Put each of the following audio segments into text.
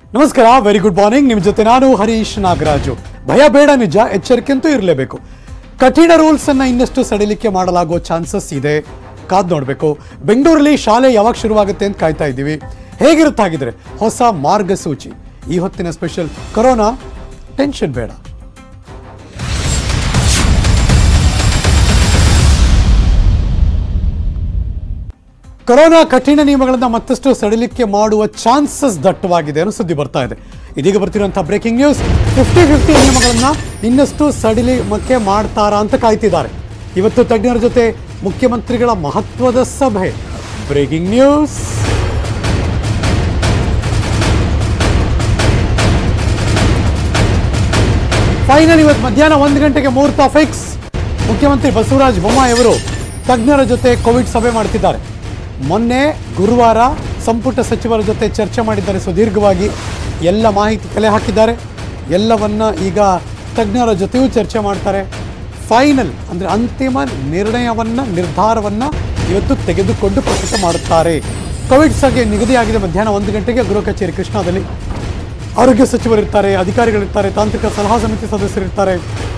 ನಮಸ್ಕಾರ very good morning ನಿಮ್ಮ ಜೊತೆ ನಾನು ಹರೀಶ್ ನಾಗರಾಜು ಭಯ ಬೇಡ ನಿಜ ಎಚ್ಚರಿಕೆ ಅಂತೂ ಇರಲೇಬೇಕು ಕಠಿಣ ರೂಲ್ಸ್ ಅನ್ನ ಇನ್ನಷ್ಟು ಸಡಿಲಿಕೆ ಮಾಡಲಾಗೋ ಚಾನ್ಸಸ್ ಇದೆ ಕಾದ್ ನೋಡಬೇಕು ಬೆಂಗಳೂರಲ್ಲಿ ಶಾಲೆ ಯಾವಾಗ ಶುರುವಾಗುತ್ತೆ ಅಂತ ಕಾಯ್ತಾ ಇದ್ದೀವಿ ಹೇಗಿರುತ್ತಾಗಿದ್ರೆ ಹೊಸ ಮಾರ್ಗಸೂಚಿ ಈ ಹೊತ್ತಿನ ಸ್ಪೆಷಲ್ ಕೊರೋನಾ ಟೆನ್ಷನ್ ಬೇಡ ಕೊರೋನಾ ಕಠಿಣ ನಿಯಮಗಳನ್ನು ಮತ್ತಷ್ಟು ಸಡಿಲಿಕೆ ಮಾಡುವ ಚಾನ್ಸಸ್ ದಟ್ಟವಾಗಿದೆ ಅನ್ನೋ ಸುದ್ದಿ ಬರ್ತಾ ಇದೆ ಇದೀಗ ಬರ್ತಿರುವಂತಹ ಬ್ರೇಕಿಂಗ್ ನ್ಯೂಸ್ ಫಿಫ್ಟಿ ಫಿಫ್ಟಿ ನಿಯಮಗಳನ್ನ ಇನ್ನಷ್ಟು ಸಡಿಲಿಕೆ ಮಾಡ್ತಾರಾ ಅಂತ ಕಾಯ್ತಿದ್ದಾರೆ ಇವತ್ತು ತಜ್ಞರ ಜೊತೆ ಮುಖ್ಯಮಂತ್ರಿಗಳ ಮಹತ್ವದ ಸಭೆ ಬ್ರೇಕಿಂಗ್ ನ್ಯೂಸ್ ಫೈನಲ್ ಇವತ್ತು ಮಧ್ಯಾಹ್ನ ಒಂದು ಗಂಟೆಗೆ ಮುಹೂರ್ತ ಫಿಕ್ಸ್ ಮುಖ್ಯಮಂತ್ರಿ ಬಸವರಾಜ ಬೊಮ್ಮಾಯಿ ಅವರು ತಜ್ಞರ ಜೊತೆ ಕೋವಿಡ್ ಸಭೆ ಮಾಡ್ತಿದ್ದಾರೆ ಮೊನ್ನೆ ಗುರುವಾರ ಸಂಪುಟ ಸಚಿವರ ಜೊತೆ ಚರ್ಚೆ ಮಾಡಿದ್ದಾರೆ ಸುದೀರ್ಘವಾಗಿ ಎಲ್ಲ ಮಾಹಿತಿ ಕಲೆ ಹಾಕಿದ್ದಾರೆ ಎಲ್ಲವನ್ನ ಈಗ ತಜ್ಞರ ಜೊತೆಯೂ ಚರ್ಚೆ ಮಾಡ್ತಾರೆ ಫೈನಲ್ ಅಂದರೆ ಅಂತಿಮ ನಿರ್ಣಯವನ್ನ ನಿರ್ಧಾರವನ್ನ ಇವತ್ತು ತೆಗೆದುಕೊಂಡು ಪ್ರಕಟ ಮಾಡುತ್ತಾರೆ ಕೋವಿಡ್ ಸಭೆ ನಿಗದಿಯಾಗಿದೆ ಮಧ್ಯಾಹ್ನ ಒಂದು ಗಂಟೆಗೆ ಗೃಹ ಕಚೇರಿ ಕೃಷ್ಣಾದಲ್ಲಿ ಆರೋಗ್ಯ ಸಚಿವರಿರ್ತಾರೆ ಅಧಿಕಾರಿಗಳಿರ್ತಾರೆ ತಾಂತ್ರಿಕ ಸಲಹಾ ಸಮಿತಿ ಸದಸ್ಯರಿರ್ತಾರೆ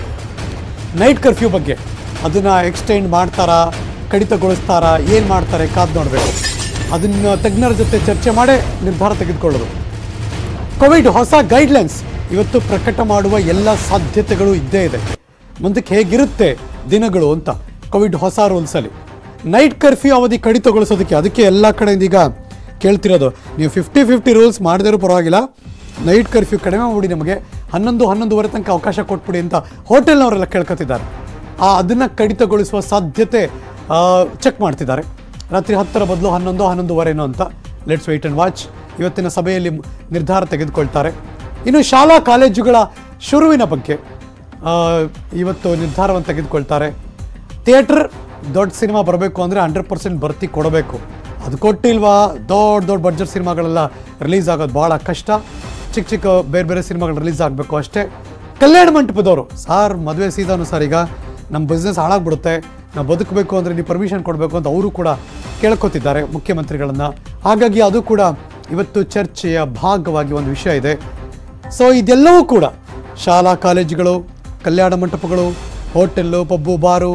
ನೈಟ್ ಕರ್ಫ್ಯೂ ಬಗ್ಗೆ ಅದನ್ನು ಎಕ್ಸ್ಟೆಂಡ್ ಮಾಡ್ತಾರಾ ಕಡಿತಗೊಳಿಸ್ತಾರಾ ಏನು ಮಾಡ್ತಾರೆ ಕಾದು ನೋಡಬೇಕು ಅದನ್ನು ತಜ್ಞರ ಜೊತೆ ಚರ್ಚೆ ಮಾಡೇ ನಿರ್ಧಾರ ತೆಗೆದುಕೊಳ್ಳೋದು ಕೋವಿಡ್ ಹೊಸ ಗೈಡ್ಲೈನ್ಸ್ ಇವತ್ತು ಪ್ರಕಟ ಮಾಡುವ ಎಲ್ಲ ಸಾಧ್ಯತೆಗಳು ಇದ್ದೇ ಇದೆ ಮುಂದಕ್ಕೆ ಹೇಗಿರುತ್ತೆ ದಿನಗಳು ಅಂತ ಕೋವಿಡ್ ಹೊಸ ರೂಲ್ಸಲ್ಲಿ ನೈಟ್ ಕರ್ಫ್ಯೂ ಅವಧಿ ಕಡಿತಗೊಳಿಸೋದಕ್ಕೆ ಅದಕ್ಕೆ ಎಲ್ಲ ಕಡೆಯಿಂದ ಈಗ ಕೇಳ್ತಿರೋದು ನೀವು ಫಿಫ್ಟಿ ಫಿಫ್ಟಿ ರೂಲ್ಸ್ ಮಾಡದಿರೋ ಪರವಾಗಿಲ್ಲ ನೈಟ್ ಕರ್ಫ್ಯೂ ಕಡಿಮೆ ಮಾಡಿ ನಮಗೆ ಹನ್ನೊಂದು ಹನ್ನೊಂದುವರೆ ತನಕ ಅವಕಾಶ ಕೊಟ್ಬಿಡಿ ಅಂತ ಹೋಟೆಲ್ನವರೆಲ್ಲ ಕೇಳ್ಕೊತಿದ್ದಾರೆ ಆ ಅದನ್ನು ಕಡಿತಗೊಳಿಸುವ ಸಾಧ್ಯತೆ ಚೆಕ್ ಮಾಡ್ತಿದ್ದಾರೆ ರಾತ್ರಿ ಹತ್ತರ ಬದಲು ಹನ್ನೊಂದು ಹನ್ನೊಂದುವರೆನೋ ಅಂತ ಲೆಟ್ಸ್ ವೆಯ್ಟ್ ಆ್ಯಂಡ್ ವಾಚ್ ಇವತ್ತಿನ ಸಭೆಯಲ್ಲಿ ನಿರ್ಧಾರ ತೆಗೆದುಕೊಳ್ತಾರೆ ಇನ್ನು ಶಾಲಾ ಕಾಲೇಜುಗಳ ಶುರುವಿನ ಬಗ್ಗೆ ಆ, ಇವತ್ತು ನಿರ್ಧಾರವನ್ನು ತೆಗೆದುಕೊಳ್ತಾರೆ ಥಿಯೇಟರ್ ದೊಡ್ಡ ಸಿನಿಮಾ ಬರಬೇಕು ಅಂದರೆ ಹಂಡ್ರೆಡ್ ಪರ್ಸೆಂಟ್ ಭರ್ತಿ ಕೊಡಬೇಕು ಅದು ಕೊಟ್ಟಿಲ್ವಾ ದೊಡ್ಡ ದೊಡ್ಡ ಬಡ್ಜೆಟ್ ಸಿನಿಮಾಗಳೆಲ್ಲ ರಿಲೀಸ್ ಆಗೋದು ಭಾಳ ಕಷ್ಟ ಚಿಕ್ಕ ಚಿಕ್ಕ ಬೇರೆ ಬೇರೆ ಸಿನಿಮಾಗಳು ರಿಲೀಸ್ ಆಗಬೇಕು ಅಷ್ಟೇ ಕಲ್ಯಾಣ ಮಂಟಪದವರು ಸಾರ್ ಮದುವೆ ಸೀಸನು ಸರ್ ಈಗ ನಮ್ಮ ಬಿಸ್ನೆಸ್ ಹಾಳಾಗ್ಬಿಡುತ್ತೆ ನಾವು ಬದುಕಬೇಕು ಅಂದರೆ ನೀವು ಪರ್ಮಿಷನ್ ಕೊಡಬೇಕು ಅಂತ ಅವರು ಕೂಡ ಕೇಳ್ಕೊತಿದ್ದಾರೆ ಮುಖ್ಯಮಂತ್ರಿಗಳನ್ನು ಹಾಗಾಗಿ ಅದು ಕೂಡ ಇವತ್ತು ಚರ್ಚೆಯ ಭಾಗವಾಗಿ ಒಂದು ವಿಷಯ ಇದೆ ಸೊ ಇದೆಲ್ಲವೂ ಕೂಡ ಶಾಲಾ ಕಾಲೇಜುಗಳು ಕಲ್ಯಾಣ ಮಂಟಪಗಳು hotel pub bar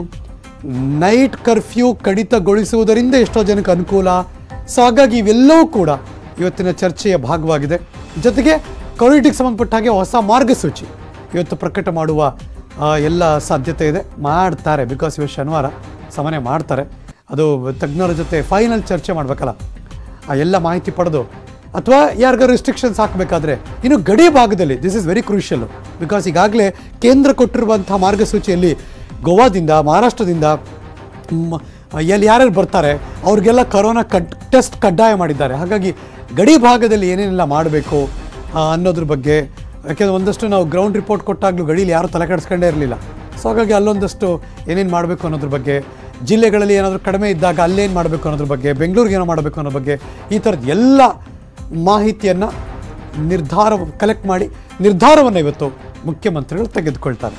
night curfew ಕಡಿತಗೊಳಿಸುವುದರಿಂದ ಎಷ್ಟೋ ಜನಕ್ಕೆ ಅನುಕೂಲ ಸೊ ಹಾಗಾಗಿ ಇವೆಲ್ಲವೂ ಕೂಡ ಇವತ್ತಿನ ಚರ್ಚೆಯ ಭಾಗವಾಗಿದೆ ಜೊತೆಗೆ ಕೋವಿಡ್ಗೆ ಸಂಬಂಧಪಟ್ಟ ಹಾಗೆ ಹೊಸ ಮಾರ್ಗಸೂಚಿ ಇವತ್ತು ಪ್ರಕಟ ಮಾಡುವ ಆ, ಎಲ್ಲ ಸಾಧ್ಯತೆ ಇದೆ ಮಾಡ್ತಾರೆ ಬಿಕಾಸ್ ಇವತ್ತು ಶನಿವಾರ ಸಮನೆ ಮಾಡ್ತಾರೆ ಅದು ತಜ್ಞರ ಜೊತೆ ಫೈನಲ್ ಚರ್ಚೆ ಮಾಡಬೇಕಲ್ಲ ಆ ಎಲ್ಲ ಮಾಹಿತಿ ಪಡೆದು ಅಥವಾ ಯಾರಿಗಾರು ರಿಸ್ಟ್ರಿಕ್ಷನ್ಸ್ ಹಾಕಬೇಕಾದ್ರೆ ಇನ್ನು ಗಡಿ ಭಾಗದಲ್ಲಿ this is very crucial because ಈಗಾಗಲೇ ಕೇಂದ್ರ ಕೊಟ್ಟಿರುವಂಥ ಮಾರ್ಗಸೂಚಿಯಲ್ಲಿ ಗೋವಾದಿಂದ ಮಹಾರಾಷ್ಟ್ರದಿಂದ ಮ್, ಎಲ್ಲಿ ಯಾರ್ಯಾರು ಬರ್ತಾರೆ ಅವ್ರಿಗೆಲ್ಲ ಕರೋನಾ ಕಡ್ ಟೆಸ್ಟ್ ಕಡ್ಡಾಯ ಮಾಡಿದ್ದಾರೆ ಹಾಗಾಗಿ ಗಡಿ ಭಾಗದಲ್ಲಿ ಏನೇನೆಲ್ಲ ಮಾಡಬೇಕು ಅನ್ನೋದ್ರ ಬಗ್ಗೆ ಯಾಕೆಂದ್ರೆ ಒಂದಷ್ಟು ನಾವು ಗ್ರೌಂಡ್ ರಿಪೋರ್ಟ್ ಕೊಟ್ಟಾಗಲೂ ಗಡೀಲಿ ಯಾರೂ ತಲೆ ಕೆಡಿಸ್ಕೊಂಡೇ ಇರಲಿಲ್ಲ ಸೊ ಹಾಗಾಗಿ ಅಲ್ಲೊಂದಷ್ಟು ಏನೇನು ಮಾಡಬೇಕು ಅನ್ನೋದ್ರ ಬಗ್ಗೆ ಜಿಲ್ಲೆಗಳಲ್ಲಿ ಏನಾದರೂ ಕಡಿಮೆ ಇದ್ದಾಗ ಅಲ್ಲೇನು ಮಾಡಬೇಕು ಅನ್ನೋದ್ರ ಬಗ್ಗೆ ಬೆಂಗಳೂರಿಗೆ ಏನೋ ಮಾಡಬೇಕು ಅನ್ನೋ ಬಗ್ಗೆ ಈ ಥರದ್ದು ಎಲ್ಲ ಮಾಹಿತಿಯನ್ನು ನಿರ್ಧಾರ ಕಲೆಕ್ಟ್ ಮಾಡಿ ನಿರ್ಧಾರವನ್ನು ಇವತ್ತು ಮುಖ್ಯಮಂತ್ರಿಗಳು ತೆಗೆದುಕೊಳ್ತಾರೆ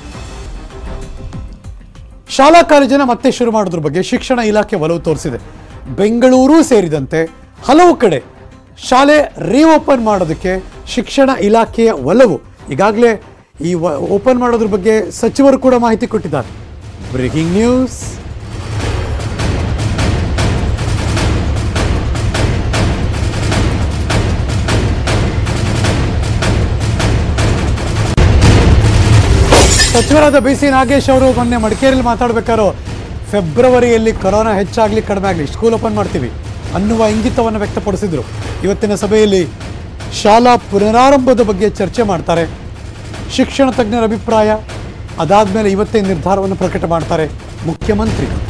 ಶಾಲಾ ಕಾಲೇಜನ್ನ ಮತ್ತೆ ಶುರು ಮಾಡೋದ್ರ ಬಗ್ಗೆ ಶಿಕ್ಷಣ ಇಲಾಖೆ ಒಲವು ತೋರಿಸಿದೆ ಬೆಂಗಳೂರು ಸೇರಿದಂತೆ ಹಲವು ಕಡೆ ಶಾಲೆ ರೀಓಪನ್ ಮಾಡೋದಕ್ಕೆ ಶಿಕ್ಷಣ ಇಲಾಖೆಯ ಒಲವು ಈಗಾಗಲೇ ಈ ಓಪನ್ ಮಾಡೋದ್ರ ಬಗ್ಗೆ ಸಚಿವರು ಕೂಡ ಮಾಹಿತಿ ಕೊಟ್ಟಿದ್ದಾರೆ ಬ್ರೇಕಿಂಗ್ ನ್ಯೂಸ್ ಸಚಿವರಾದ ಬಿ ಸಿ ನಾಗೇಶ್ ಅವರು ಮೊನ್ನೆ ಮಡಿಕೇರಿಯಲ್ಲಿ ಮಾತಾಡಬೇಕಾದ್ರು ಫೆಬ್ರವರಿಯಲ್ಲಿ ಕೊರೋನಾ ಹೆಚ್ಚಾಗಲಿ ಕಡಿಮೆ ಆಗಲಿ ಸ್ಕೂಲ್ ಓಪನ್ ಮಾಡ್ತೀವಿ ಅನ್ನುವ ಇಂಗಿತವನ್ನು ವ್ಯಕ್ತಪಡಿಸಿದರು ಇವತ್ತಿನ ಸಭೆಯಲ್ಲಿ ಶಾಲಾ ಪುನರಾರಂಭದ ಬಗ್ಗೆ ಚರ್ಚೆ ಮಾಡ್ತಾರೆ ಶಿಕ್ಷಣ ತಜ್ಞರ ಅಭಿಪ್ರಾಯ ಅದಾದಮೇಲೆ ಇವತ್ತೇ ನಿರ್ಧಾರವನ್ನು ಪ್ರಕಟ ಮಾಡ್ತಾರೆ ಮುಖ್ಯಮಂತ್ರಿಗಳು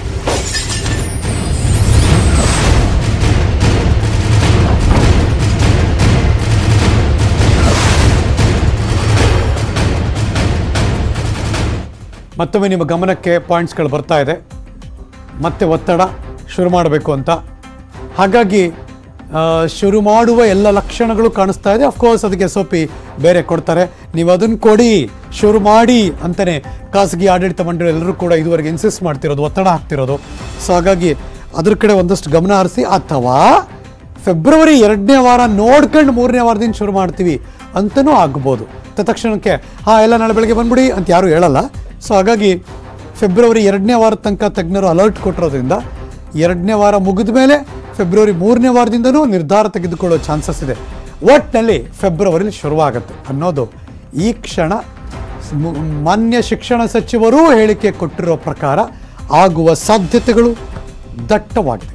ಮತ್ತೊಮ್ಮೆ ನಿಮ್ಮ ಗಮನಕ್ಕೆ ಪಾಯಿಂಟ್ಸ್ಗಳು ಬರ್ತಾ ಇದೆ ಮತ್ತೆ ಒತ್ತಡ ಶುರು ಮಾಡಬೇಕು ಅಂತ ಹಾಗಾಗಿ ಆ, ಶುರು ಮಾಡುವ ಎಲ್ಲ ಲಕ್ಷಣಗಳು ಕಾಣಿಸ್ತಾ ಇದೆ ಅಫ್ಕೋರ್ಸ್ ಅದಕ್ಕೆ ಎಸ್ ಒ ಪಿ ಬೇರೆ ಕೊಡ್ತಾರೆ ನೀವು ಅದನ್ನು ಕೊಡಿ ಶುರು ಮಾಡಿ ಅಂತಲೇ ಖಾಸಗಿ ಆಡಳಿತ ಮಂಡಳಿ ಎಲ್ಲರೂ ಕೂಡ ಇದುವರೆಗೆ ಇನ್ಸಿಸ್ಟ್ ಮಾಡ್ತಿರೋದು ಒತ್ತಡ ಹಾಕ್ತಿರೋದು ಸೊ ಹಾಗಾಗಿ ಅದ್ರ ಕಡೆ ಒಂದಷ್ಟು ಗಮನ ಹರಿಸಿ ಅಥವಾ ಫೆಬ್ರವರಿ ಎರಡನೇ ವಾರ ನೋಡ್ಕೊಂಡು ಮೂರನೇ ವಾರದಿಂದ ಶುರು ಮಾಡ್ತೀವಿ ಅಂತಲೂ ಆಗ್ಬೋದು ತಕ್ಷಣಕ್ಕೆ ಹಾಂ ಎಲ್ಲ ನಾಳೆ ಬೆಳಗ್ಗೆ ಬಂದ್ಬಿಡಿ ಅಂತ ಯಾರೂ ಹೇಳಲ್ಲ ಸೊ ಹಾಗಾಗಿ ಫೆಬ್ರವರಿ ಎರಡನೇ ವಾರದ ತನಕ ತಜ್ಞರು ಅಲರ್ಟ್ ಕೊಟ್ಟಿರೋದ್ರಿಂದ ಎರಡನೇ ವಾರ ಮುಗಿದ ಮೇಲೆ ಫೆಬ್ರವರಿ ಮೂರನೇ ವಾರದಿಂದನೂ ನಿರ್ಧಾರ ತೆಗೆದುಕೊಳ್ಳೋ ಚಾನ್ಸಸ್ ಇದೆ ಒಟ್ಟಿನಲ್ಲಿ ಫೆಬ್ರವರಿಲಿ ಶುರುವಾಗುತ್ತೆ ಅನ್ನೋದು ಈ ಕ್ಷಣ ಮು- ಮಾನ್ಯ ಶಿಕ್ಷಣ ಸಚಿವರೂ ಹೇಳಿಕೆ ಕೊಟ್ಟಿರೋ ಪ್ರಕಾರ ಆಗುವ ಸಾಧ್ಯತೆಗಳು ದಟ್ಟವಾಗಿದೆ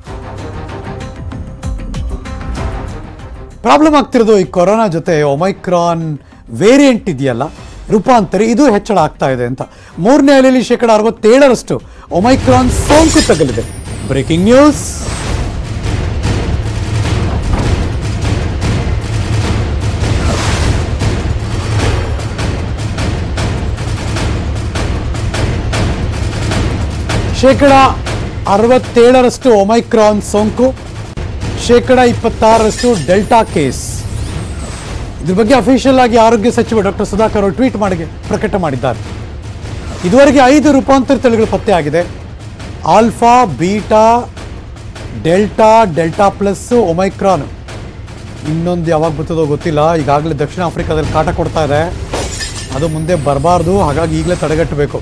ಪ್ರಾಬ್ಲಮ್ ಆಗ್ತಿರೋದು ಈ ಕೊರೋನಾ ಜೊತೆ ಒಮೈಕ್ರಾನ್ ವೇರಿಯಂಟ್ ಇದೆಯಲ್ಲ ರೂಪಾಂತರಿ ಇದು ಹೆಚ್ಚಳ ಆಗ್ತಾ ಇದೆ ಅಂತ ಮೂರನೇ ಅಲೆಯಲ್ಲಿ ಶೇಕಡ ಅರವತ್ತೇಳರಷ್ಟು ಒಮೈಕ್ರಾನ್ ಸೋಂಕು ತಗಲಿದೆ ಬ್ರೇಕಿಂಗ್ ನ್ಯೂಸ್ ಶೇಕಡ ಅರವತ್ತೇಳರಷ್ಟು ಒಮೈಕ್ರಾನ್ ಸೋಂಕು ಶೇಕಡ ಇಪ್ಪತ್ತಾರರಷ್ಟು ಡೆಲ್ಟಾ ಕೇಸ್ ಇದ್ರ ಬಗ್ಗೆ ಅಫಿಷಿಯಲ್ ಆಗಿ ಆರೋಗ್ಯ ಸಚಿವ ಡಾಕ್ಟರ್ ಸುಧಾಕರ್ ಅವರು ಟ್ವೀಟ್ ಮಾಡಿ ಪ್ರಕಟ ಮಾಡಿದ್ದಾರೆ ಇದುವರೆಗೆ ಐದು ರೂಪಾಂತರ ತಳಿಗಳು ಪತ್ತೆಯಾಗಿದೆ alpha beta delta delta plus omicron ಇನ್ನೊಂದು ಯಾವಾಗ ಬರ್ತದೋ ಗೊತ್ತಿಲ್ಲ ಈಗಾಗಲೇ ದಕ್ಷಿಣ ಆಫ್ರಿಕಾದಲ್ಲಿ ಕಾಟ ಕೊಡ್ತಾ ಇದೆ ಅದು ಮುಂದೆ ಬರಬಾರ್ದು ಹಾಗಾಗಿ ಈಗಲೇ ತಡೆಗಟ್ಟಬೇಕು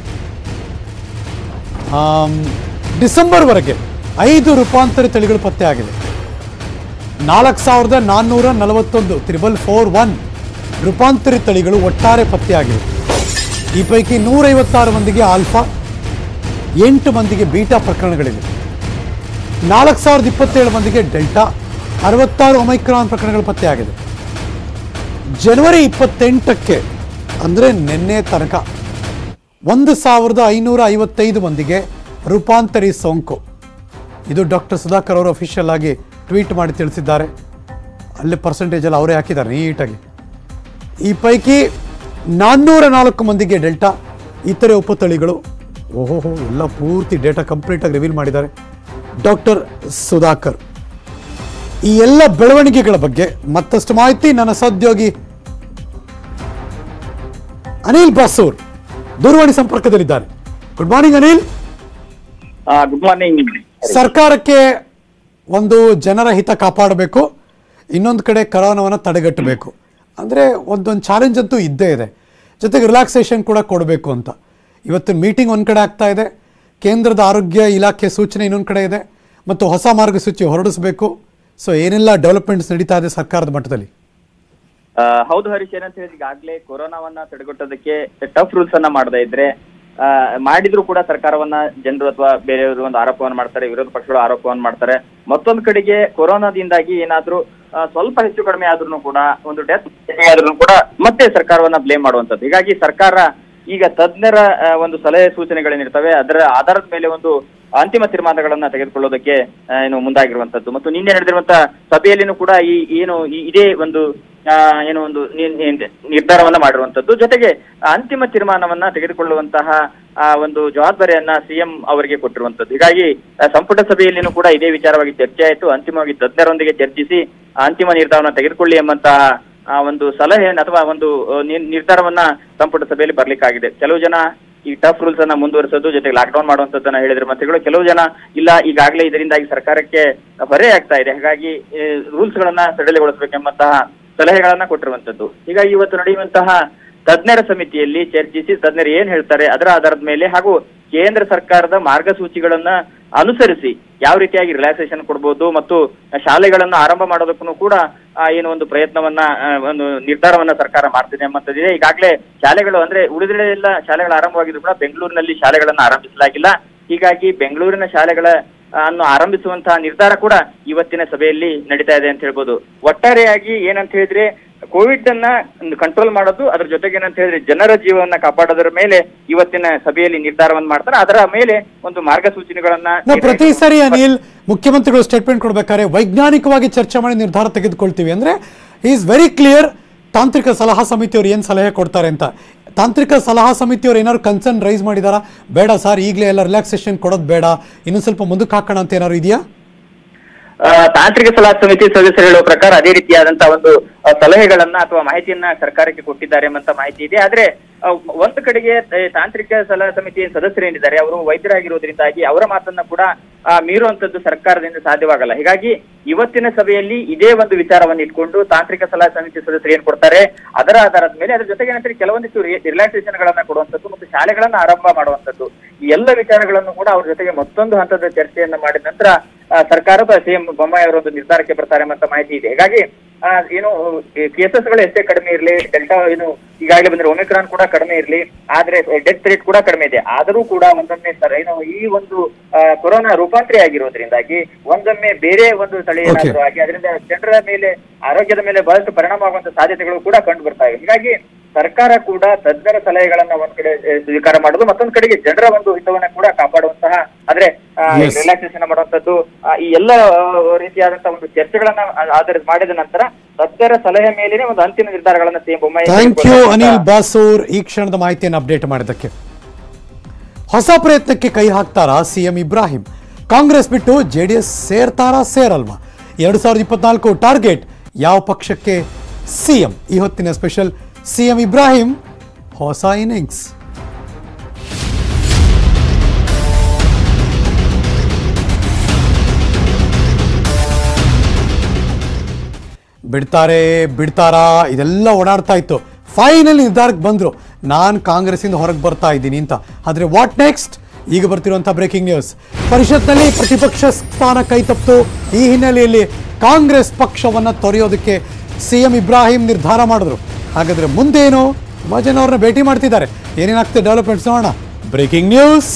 ಆಮ್, ಡಿಸೆಂಬರ್ವರೆಗೆ ಐದು ರೂಪಾಂತರ ತಳಿಗಳು ಪತ್ತೆಯಾಗಿದೆ ನಾಲ್ಕು ಸಾವಿರದ ನಾನ್ನೂರ ನಲವತ್ತೊಂದು ತ್ರಿಬಲ್ ಫೋರ್ ಒನ್ ರೂಪಾಂತರಿ ತಳಿಗಳು ಒಟ್ಟಾರೆ ಪತ್ತೆಯಾಗಿವೆ ಈ ಪೈಕಿ ನೂರೈವತ್ತಾರು ಮಂದಿಗೆ ಆಲ್ಫಾ ಎಂಟು ಮಂದಿಗೆ ಬೀಟಾ ಪ್ರಕರಣಗಳಿವೆ ನಾಲ್ಕು ಸಾವಿರದ ಇಪ್ಪತ್ತೇಳು ಮಂದಿಗೆ ಡೆಲ್ಟಾ ಅರವತ್ತಾರು ಒಮೈಕ್ರಾನ್ ಪ್ರಕರಣಗಳು ಪತ್ತೆಯಾಗಿದೆ ಜನವರಿ ಇಪ್ಪತ್ತೆಂಟಕ್ಕೆ ಅಂದರೆ ನಿನ್ನೆ ತನಕ ಒಂದು ಸಾವಿರದ ಐನೂರ ಐವತ್ತೈದು ಮಂದಿಗೆ ರೂಪಾಂತರಿ ಸೋಂಕು ಇದು ಡಾಕ್ಟರ್ ಸುಧಾಕರ್ ಅವರು ಅಫಿಷಿಯಲ್ ಆಗಿ ಟ್ವೀಟ್ ಮಾಡಿ ತಿಳಿಸಿದ್ದಾರೆ ಅಲ್ಲಿ ಪರ್ಸೆಂಟೇಜ್ ಎಲ್ಲ ಅವರೇ ಹಾಕಿದ್ದಾರೆ ನೀಟಾಗಿ ಈ ಪೈಕಿ ನಾನ್ನೂರ ನಾಲ್ಕು ಮಂದಿಗೆ ಡೆಲ್ಟಾ ಇತರೆ ಉಪತಳಿಗಳು ಓಹೋಹೋ ಎಲ್ಲ ಪೂರ್ತಿ ಡೇಟಾ ಕಂಪ್ಲೀಟಾಗಿ ರಿವೀಲ್ ಮಾಡಿದ್ದಾರೆ ಡಾಕ್ಟರ್ ಸುಧಾಕರ್ ಈ ಎಲ್ಲ ಬೆಳವಣಿಗೆಗಳ ಬಗ್ಗೆ ಮತ್ತಷ್ಟು ಮಾಹಿತಿ ನನ್ನ ಸಹೋದ್ಯೋಗಿ ಅನಿಲ್ ಬಾಸೂರ್ ದೂರವಾಣಿ ಸಂಪರ್ಕದಲ್ಲಿದ್ದಾರೆ good morning Anil good morning ಸರ್ಕಾರಕ್ಕೆ ಒಂದು ಜನರ ಹಿತ ಕಾಪಾಡಬೇಕು ಇನ್ನೊಂದು ಕಡೆ ಕರೋನಾವನ್ನು ತಡೆಗಟ್ಟಬೇಕು ಅಂದರೆ ಒಂದೊಂದು ಚಾಲೆಂಜ್ ಅಂತೂ ಇದ್ದೇ ಇದೆ ಜೊತೆಗೆ ರಿಲ್ಯಾಕ್ಸೇಷನ್ ಕೂಡ ಕೊಡಬೇಕು ಅಂತ ಇವತ್ತಿನ ಮೀಟಿಂಗ್ ಒಂದು ಕಡೆ ಆಗ್ತಾ ಇದೆ ಕೇಂದ್ರದ ಆರೋಗ್ಯ ಇಲಾಖೆ ಸೂಚನೆ ಇನ್ನೊಂದು ಕಡೆ ಇದೆ ಮತ್ತು ಹೊಸ ಮಾರ್ಗಸೂಚಿ ಹೊರಡಿಸಬೇಕು ಸೊ ಏನೆಲ್ಲ ಡೆವಲಪ್ಮೆಂಟ್ಸ್ ನಡೀತಾ ಇದೆ ಸರ್ಕಾರದ ಮಟ್ಟದಲ್ಲಿ ಹೌದು ಹರೀಶ್ ಏನಂತ ಹೇಳಿದ್ರೆ ಈಗಾಗಲೇ ಕೊರೋನಾವನ್ನ ತಡೆಗಟ್ಟೋದಕ್ಕೆ ಟಫ್ ರೂಲ್ಸ್ ಅನ್ನ ಮಾಡದೇ ಇದ್ರೆ ಆ, ಮಾಡಿದ್ರು ಕೂಡ ಸರ್ಕಾರವನ್ನ ಜನರು ಅಥವಾ ಬೇರೆಯವರು ಒಂದು ಆರೋಪವನ್ನು ಮಾಡ್ತಾರೆ ವಿರೋಧ ಪಕ್ಷಗಳು ಆರೋಪವನ್ನು ಮಾಡ್ತಾರೆ ಮತ್ತೊಂದು ಕಡೆಗೆ ಕೊರೋನಾದಿಂದಾಗಿ ಏನಾದ್ರೂ ಆ, ಸ್ವಲ್ಪ ಹೆಚ್ಚು ಕಡಿಮೆ ಆದ್ರೂ ಕೂಡ ಒಂದು ಡೆತ್ ಆದ್ರೂ ಕೂಡ ಮತ್ತೆ ಸರ್ಕಾರವನ್ನ ಬ್ಲೇಮ್ ಮಾಡುವಂತದ್ದು ಹೀಗಾಗಿ ಸರ್ಕಾರ ಈಗ ತಜ್ಞರ ಆ, ಒಂದು ಸಲಹೆ ಸೂಚನೆಗಳೇನಿರ್ತವೆ ಅದರ ಆಧಾರದ ಮೇಲೆ ಒಂದು ಅಂತಿಮ ತೀರ್ಮಾನಗಳನ್ನ ತೆಗೆದುಕೊಳ್ಳೋದಕ್ಕೆ ಆ, ಏನು ಮುಂದಾಗಿರುವಂತದ್ದು ಮತ್ತು ನಿನ್ನೆ ನಡೆದಿರುವಂತ ಸಭೆಯಲ್ಲಿನೂ ಕೂಡ ಈ ಏನು ಈ- ಇದೇ ಒಂದು ಆ, ಏನು ಒಂದು ನಿ- ನಿ- ನಿರ್ಧಾರವನ್ನ ಮಾಡಿರುವಂತದ್ದು ಜೊತೆಗೆ ಅಂತಿಮ ತೀರ್ಮಾನವನ್ನ ತೆಗೆದುಕೊಳ್ಳುವಂತಹ ಆ ಒಂದು ಜವಾಬ್ದಾರಿಯನ್ನ ಸಿಎಂ ಅವರಿಗೆ ಕೊಟ್ಟಿರುವಂತದ್ದು ಹೀಗಾಗಿ ಆ, ಸಂಪುಟ ಸಭೆಯಲ್ಲಿನೂ ಕೂಡ ಇದೇ ವಿಚಾರವಾಗಿ ಚರ್ಚೆ ಆಯಿತು ಅಂತಿಮವಾಗಿ ತಜ್ಞರೊಂದಿಗೆ ಚರ್ಚಿಸಿ ಆ ಅಂತಿಮ ನಿರ್ಧಾರವನ್ನು ತೆಗೆದುಕೊಳ್ಳಿ ಎಂಬಂತಹ ಆ ಒಂದು ಸಲಹೆಯನ್ನು ಅಥವಾ ಒಂದು ಆ, ನಿರ್- ನಿರ್ಧಾರವನ್ನ ಸಂಪುಟ ಸಭೆಯಲ್ಲಿ ಬರ್ಲಿಕ್ಕಾಗಿದೆ ಕೆಲವು ಜನ ಈ ಟಫ್ ರೂಲ್ಸ್ ಅನ್ನ ಮುಂದುವರಿಸೋದು ಜೊತೆಗೆ ಲಾಕ್ಡೌನ್ ಮಾಡುವಂತದ್ದನ್ನ ಹೇಳಿದ್ರು ಮಂತ್ರಿಗಳು ಕೆಲವು ಜನ ಇಲ್ಲ ಈಗಾಗಲೇ ಇದರಿಂದಾಗಿ ಸರ್ಕಾರಕ್ಕೆ ಹೊರೆ ಆಗ್ತಾ ಇದೆ ಹಾಗಾಗಿ ರೂಲ್ಸ್ ಗಳನ್ನ ಸಡಿಲಗೊಳಿಸಬೇಕೆಂಬಂತಹ ಸಲಹೆಗಳನ್ನ ಕೊಟ್ಟಿರುವಂತದ್ದು ಹೀಗಾಗಿ ಇವತ್ತು ನಡೆಯುವಂತಹ ತಜ್ಞರ ಸಮಿತಿಯಲ್ಲಿ ಚರ್ಚಿಸಿ ತಜ್ಞರು ಏನ್ ಹೇಳ್ತಾರೆ ಅದರ ಆಧಾರದ ಮೇಲೆ ಹಾಗೂ ಕೇಂದ್ರ ಸರ್ಕಾರದ ಮಾರ್ಗಸೂಚಿಗಳನ್ನ ಅನುಸರಿಸಿ ಯಾವ ರೀತಿಯಾಗಿ ರಿಲ್ಯಾಕ್ಸೇಷನ್ ಕೊಡ್ಬೋದು ಮತ್ತು ಶಾಲೆಗಳನ್ನ ಆರಂಭ ಮಾಡೋದಕ್ಕೂ ಕೂಡ ಆ, ಏನು ಒಂದು ಪ್ರಯತ್ನವನ್ನ ಆ, ಒಂದು ನಿರ್ಧಾರವನ್ನ ಸರ್ಕಾರ ಮಾಡ್ತಿದೆ ಎಂಬಂತದಿದೆ ಈಗಾಗಲೇ ಶಾಲೆಗಳು ಅಂದ್ರೆ ಉಳಿದೆಡೆ ಎಲ್ಲ ಶಾಲೆಗಳು ಆರಂಭವಾಗಿದ್ರು ಕೂಡ ಬೆಂಗಳೂರಿನಲ್ಲಿ ಶಾಲೆಗಳನ್ನ ಆರಂಭಿಸಲಾಗಿಲ್ಲ ಹೀಗಾಗಿ ಬೆಂಗಳೂರಿನ ಶಾಲೆಗಳ ಆ, ಅನ್ನು ಆರಂಭಿಸುವಂತಹ ನಿರ್ಧಾರ ಕೂಡ ಇವತ್ತಿನ ಸಭೆಯಲ್ಲಿ ನಡೀತಾ ಇದೆ ಅಂತ ಹೇಳ್ಬೋದು ಒಟ್ಟಾರೆಯಾಗಿ ಏನಂತ ಹೇಳಿದ್ರೆ ಕೋವಿಡ್ ಅನ್ನ ಕಂಟ್ರೋಲ್ ಮಾಡೋದು ಅದ್ರ ಜೊತೆಗೆ ಏನಂತ ಹೇಳಿದ್ರೆ ಜನರ ಜೀವವನ್ನ ಕಾಪಾಡೋದ್ರ ಮೇಲೆ ಇವತ್ತಿನ ಸಭೆಯಲ್ಲಿ ನಿರ್ಧಾರವನ್ನು ಮಾಡ್ತಾರೆ ಅದರ ಮೇಲೆ ಒಂದು ಮಾರ್ಗಸೂಚನೆಗಳನ್ನ ನಾವು ಪ್ರತಿ ಸರಿ ಅನಿಲ್ ಮುಖ್ಯಮಂತ್ರಿಗಳು ಸ್ಟೇಟ್ಮೆಂಟ್ ಕೊಡ್ಬೇಕಾದ್ರೆ ವೈಜ್ಞಾನಿಕವಾಗಿ ಚರ್ಚೆ ಮಾಡಿ ನಿರ್ಧಾರ ತೆಗೆದುಕೊಳ್ತೀವಿ ಅಂದ್ರೆ ಈಸ್ ವೆರಿ ಕ್ಲಿಯರ್ ತಾಂತ್ರಿಕ ಸಲಹಾ ಸಮಿತಿಯವರು ಏನು ಸಲಹೆ ಕೊಡ್ತಾರೆ ಅಂತ ತಾಂತ್ರಿಕ ಸಲಹಾ ಸಮಿತಿಯವರು ಏನಾದ್ರು ಕನ್ಸರ್ನ್ ರೈಸ್ ಮಾಡಿದಾರಾ ಬೇಡ ಸರ್ ಈಗಲೇ ಎಲ್ಲ ರಿಲ್ಯಾಕ್ಸೇಷನ್ ಕೊಡೋದು ಬೇಡ ಇನ್ನೊಂದು ಸ್ವಲ್ಪ ಮುಂದಕ್ಕೆ ಹಾಕೋಣ ಅಂತ ಏನಾದ್ರು ಇದೆಯಾ ಆ, ತಾಂತ್ರಿಕ ಸಲಹಾ ಸಮಿತಿ ಸದಸ್ಯರು ಹೇಳುವ ಪ್ರಕಾರ ಅದೇ ರೀತಿಯಾದಂತಹ ಒಂದು ಆ, ಸಲಹೆಗಳನ್ನ ಅಥವಾ ಮಾಹಿತಿಯನ್ನ ಸರ್ಕಾರಕ್ಕೆ ಕೊಟ್ಟಿದ್ದಾರೆ ಎಂಬಂತ ಮಾಹಿತಿ ಇದೆ ಆದ್ರೆ ಆ, ಒಂದು ಕಡೆಗೆ ಆ, ತಾಂತ್ರಿಕ ಸಲಹಾ ಸಮಿತಿ ಸದಸ್ಯರೇನಿದ್ದಾರೆ ಅವರು ವೈದ್ಯರಾಗಿರೋದ್ರಿಂದಾಗಿ ಅವರ ಮಾತನ್ನ ಕೂಡ ಆ, ಮೀರುವಂತದ್ದು ಸರ್ಕಾರದಿಂದ ಸಾಧ್ಯವಾಗಲ್ಲ ಹೀಗಾಗಿ ಇವತ್ತಿನ ಸಭೆಯಲ್ಲಿ ಇದೇ ಒಂದು ವಿಚಾರವನ್ನು ಇಟ್ಕೊಂಡು ತಾಂತ್ರಿಕ ಸಲಹಾ ಸಮಿತಿ ಸದಸ್ಯರು ಏನ್ ಕೊಡ್ತಾರೆ ಅದರ ಆಧಾರದ ಮೇಲೆ ಅದ್ರ ಜೊತೆಗೆ ಏನಂದ್ರೆ ಕೆಲವೊಂದಿಷ್ಟು ರಿಲ್ಯಾಕ್ಸೇಷನ್ ಗಳನ್ನ ಕೊಡುವಂತದ್ದು ಮತ್ತು ಶಾಲೆಗಳನ್ನ ಆರಂಭ ಮಾಡುವಂತದ್ದು ಈ ಎಲ್ಲ ವಿಚಾರಗಳನ್ನು ಕೂಡ ಅವ್ರ ಜೊತೆಗೆ ಮತ್ತೊಂದು ಹಂತದ ಚರ್ಚೆಯನ್ನ ಮಾಡಿದ ನಂತರ ಆ, ಸರ್ಕಾರದ ಸಿಎಂ ಬೊಮ್ಮಾಯಿ ಅವರ ಒಂದು ನಿರ್ಧಾರಕ್ಕೆ ಬರ್ತಾರೆ ಎಂಬ ಮಾಹಿತಿ ಇದೆ ಹೀಗಾಗಿ ಆ, ಏನು ಕೇಸಸ್ಗಳು ಎಷ್ಟೇ ಕಡಿಮೆ ಇರಲಿ ಡೆಲ್ಟಾ ಏನು ಈಗಾಗಲೇ ಬಂದ್ರೆ ಒಮಿಕ್ರಾನ್ ಕೂಡ ಕಡಿಮೆ ಇರಲಿ ಆದ್ರೆ ಡೆತ್ ರೇಟ್ ಕೂಡ ಕಡಿಮೆ ಇದೆ ಆದರೂ ಕೂಡ ಒಂದೊಮ್ಮೆ ಸರ್ ಏನು ಈ ಒಂದು ಆ, ಕೊರೋನಾ ರೂಪಾಂತರಿ ಆಗಿರೋದ್ರಿಂದಾಗಿ ಒಂದೊಮ್ಮೆ ಬೇರೆ ಒಂದು ತಳಿ ಏನಾದರೂ ಆಗಿ ಅದರಿಂದ ಜನರ ಮೇಲೆ ಆರೋಗ್ಯದ ಮೇಲೆ ಬಹಳಷ್ಟು ಪರಿಣಾಮ ಆಗುವಂತ ಸಾಧ್ಯತೆಗಳು ಕೂಡ ಕಂಡು ಬರ್ತಾ ಇವೆ ಹೀಗಾಗಿ ಸರ್ಕಾರ ಕೂಡ ತಜ್ಞರ ಸಲಹೆಗಳನ್ನ ಒಂದ್ ಕಡೆ ಆ, ಸ್ವೀಕಾರ ಮಾಡೋದು ಮತ್ತೊಂದ್ ಕಡೆಗೆ ಜನರ ಒಂದು ಹಿತವನ್ನ ಕೂಡ ಕಾಪಾಡುವಂತಹ ಆದ್ರೆ Yes. ರಿಲ್ಯಾಕ್ಸೇಷನ್ ಮಾಡುವಂತದ್ದು ಆ, ಈ ಎಲ್ಲ ಆ, ರೀತಿಯಾದಂತಹ ಒಂದು ಚರ್ಚೆಗಳನ್ನ ಆಧಾರ ಮಾಡಿದ ನಂತರ ತಜ್ಞರ ಸಲಹೆ ಮೇಲೇನೆ ಒಂದು ಅಂತಿಮ ನಿರ್ಧಾರಗಳನ್ನ ಸಿಎಂ ಬೊಮ್ಮಾಯಿ ಥ್ಯಾಂಕ್ ಯು ತೆಗೆದುಕೊಳ್ತಾರೆ ಅನಿಲ್ ಅಂತ ಬಾಸೂರ್ ಈ ಕ್ಷಣದ ಮಾಹಿತಿಯನ್ನು ಅಪ್ಡೇಟ್ ಮಾಡಿದ್ದಕ್ಕೆ ಹೊಸ ಪ್ರಯತ್ನಕ್ಕೆ ಕೈ ಹಾಕ್ತಾರಾ ಸಿಎಂ ಇಬ್ರಾಹಿಂ ಕಾಂಗ್ರೆಸ್ ಬಿಟ್ಟು ಜೆ ಡಿ ಎಸ್ ಸೇರ್ತಾರಾ ಸೇರಲ್ವಾ ಎರಡು ಸಾವಿರದ ಇಪ್ಪತ್ನಾಲ್ಕು ಟಾರ್ಗೆಟ್ ಯಾವ ಪಕ್ಷಕ್ಕೆ ಸಿಎಂ ಈ ಹೊತ್ತಿನ ಸ್ಪೆಷಲ್ ಸಿಎಂ ಇಬ್ರಾಹಿಂ ಹೊಸ ಇನ್ನಿಂಗ್ಸ್ ಬಿಡ್ತಾರೆ ಬಿಡ್ತಾರಾ ಇದೆಲ್ಲ ಓಡಾಡ್ತಾ ಇತ್ತು ಫೈನಲ್ ನಿರ್ಧಾರಕ್ಕೆ ಬಂದರು ನಾನು ಕಾಂಗ್ರೆಸ್ಸಿಂದ ಹೊರಗೆ ಬರ್ತಾ ಇದ್ದೀನಿ ಅಂತ ಆದರೆ ವಾಟ್ ನೆಕ್ಸ್ಟ್ ಈಗ ಬರ್ತಿರುವಂಥ ಬ್ರೇಕಿಂಗ್ ನ್ಯೂಸ್ ಪರಿಷತ್ನಲ್ಲಿ ಪ್ರತಿಪಕ್ಷ ಸ್ಥಾನ ಕೈ ತಪ್ಪಿತು ಈ ಹಿನ್ನೆಲೆಯಲ್ಲಿ ಕಾಂಗ್ರೆಸ್ ಪಕ್ಷವನ್ನು ತೊರೆಯೋದಕ್ಕೆ ಸಿ ಎಂ ಇಬ್ರಾಹಿಂ ನಿರ್ಧಾರ ಮಾಡಿದ್ರು ಹಾಗಾದರೆ ಮುಂದೇನು ತುಂಬ ಜನ ಅವ್ರನ್ನ ಭೇಟಿ ಮಾಡ್ತಿದ್ದಾರೆ ಏನೇನಾಗ್ತದೆ ಡೆವಲಪ್ಮೆಂಟ್ಸ್ ನೋಡೋಣ ಬ್ರೇಕಿಂಗ್ ನ್ಯೂಸ್